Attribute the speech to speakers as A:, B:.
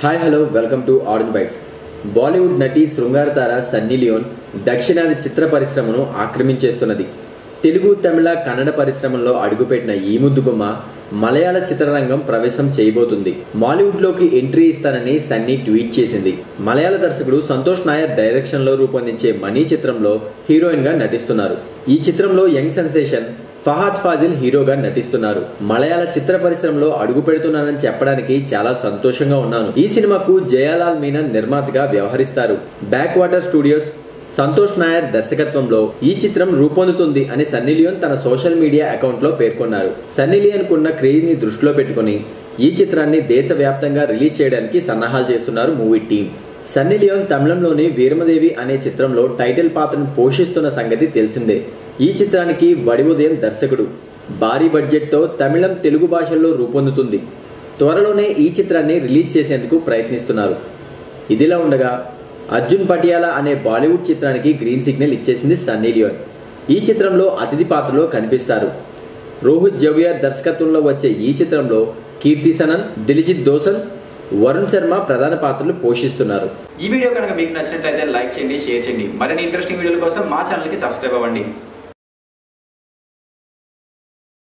A: hi hello welcome to orange bytes Bollywood నటి శృంగార తార Sunny Leone దక్షిణాది చిత్ర పరిశ్రమను ఆక్రమించేస్తున్నది తెలుగు తమిళ కన్నడ పరిశ్రమల్లో అడుగుపెట్టిన ఈ ముద్దుగుమ్మ మలయాళ చిత్రరంగం ప్రవేశం చేయబోతుంది మాలీవుడ్లోకి ఎంట్రీ ఇస్తానని సన్నీ ట్వీట్ చేసింది మలయాళ దర్శకుడు సంతోష్ నాయర్ డైరెక్షన్లో రూపొందించే మనీ చిత్రంలో హీరోయిన్గా నటిస్తున్నారు ఈ చిత్రంలో యంగ్ సెన్సేషన్ ఫహాద్ ఫాజిల్ హీరోగా నటిస్తున్నారు మలయాళ చిత్ర పరిశ్రమలో అడుగు పెడుతున్నానని చెప్పడానికి చాలా సంతోషంగా ఉన్నాను ఈ సినిమాకు జయాలాల్ మీనన్ నిర్మాతగా వ్యవహరిస్తారు back water studios Santosh Nair దర్శకత్వంలో ఈ చిత్రం రూపొందుతుంది అని సన్నీ లియోన్ తన సోషల్ మీడియా అకౌంట్లో పేర్కొన్నారు సన్నీ లియోన్ కున్న క్రేజ్ ని దృష్టిలో పెట్టుకుని ఈ చిత్రాన్ని దేశవ్యాప్తంగా రిలీజ్ చేయడానికి సన్నాహాలు చేస్తున్నారు మూవీ టీం సన్నీ లియోన్ తమిళంలోని వీరమదేవి అనే చిత్రంలో టైటిల్ పాత్రను పోషిస్తున్న సంగతి తెలిసిందే ఈ చిత్రానికి వడి ఉదయం దర్శకుడు భారీ బడ్జెట్తో తమిళం తెలుగు భాషల్లో రూపొందుతుంది త్వరలోనే ఈ చిత్రాన్ని రిలీజ్ చేసేందుకు ప్రయత్నిస్తున్నారు ఇదిలా ఉండగా అర్జున్ పటియాలా అనే బాలీవుడ్ చిత్రానికి గ్రీన్ సిగ్నల్ ఇచ్చేసింది సన్నీ లియోన్ ఈ చిత్రంలో అతిథి పాత్రలో కనిపిస్తారు రోహిత్ జవియర్ దర్శకత్వంలో వచ్చే ఈ చిత్రంలో కీర్తి సనన్ దిలిజిత్ దోసన్ వరుణ్ శర్మ ప్రధాన పాత్రలు పోషిస్తున్నారు
B: ఈ వీడియో కనుక మీకు నచ్చినట్లయితే లైక్ చేయండి షేర్ చేయండి మరిన్ని ఇంట్రెస్టింగ్ వీడియోల కోసం మా ఛానల్కి సబ్స్క్రైబ్ అవ్వండి